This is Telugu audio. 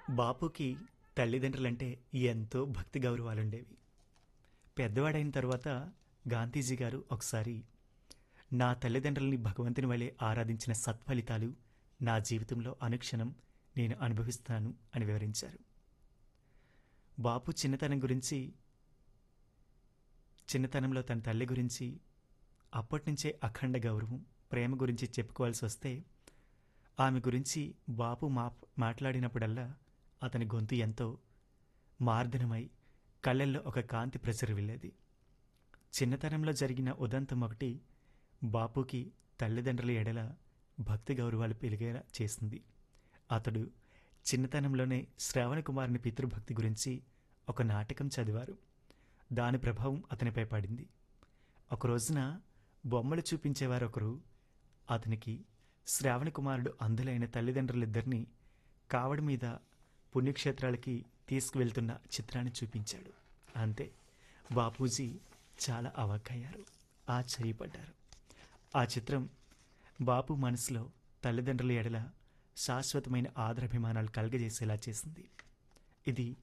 బాపుకి తల్లిదండ్రులంటే ఎంతో భక్తి గౌరవాలుండేవి పెద్దవాడైన తర్వాత గాంధీజీ గారు ఒకసారి నా తల్లిదండ్రుల్ని భగవంతుని వలె ఆరాధించిన సత్ఫలితాలు నా జీవితంలో అనుక్షణం నేను అనుభవిస్తాను అని వివరించారు బాపు చిన్నతనం గురించి చిన్నతనంలో తన తల్లి గురించి అప్పటినుంచే అఖండ గౌరవం ప్రేమ గురించి చెప్పుకోవాల్సి వస్తే ఆమె గురించి బాపు మా మాట్లాడినప్పుడల్లా అతని గొంతు ఎంతో మార్దనమై కళ్ళల్లో ఒక కాంతి ప్రసరిల్లేది చిన్నతనంలో జరిగిన ఉదంతం ఒకటి బాపుకి తల్లిదండ్రుల ఎడల భక్తి గౌరవాలు పెరిగేలా చేసింది అతడు చిన్నతనంలోనే శ్రావణ కుమారుని పితృభక్తి గురించి ఒక నాటకం చదివారు దాని ప్రభావం అతనిపై పడింది ఒక రోజున బొమ్మలు చూపించేవారు ఒకరు అతనికి శ్రావణ కుమారుడు అందులైన తల్లిదండ్రులిద్దరినీ కావడి మీద పుణ్యక్షేత్రాలకి తీసుకువెళ్తున్న చిత్రాన్ని చూపించాడు అంతే బాపూజీ చాలా అవాక్కయ్యారు ఆశ్చర్యపడ్డారు ఆ చిత్రం బాపు మనసులో తల్లిదండ్రుల ఎడల శాశ్వతమైన ఆదరాభిమానాలు కలగజేసేలా చేసింది ఇది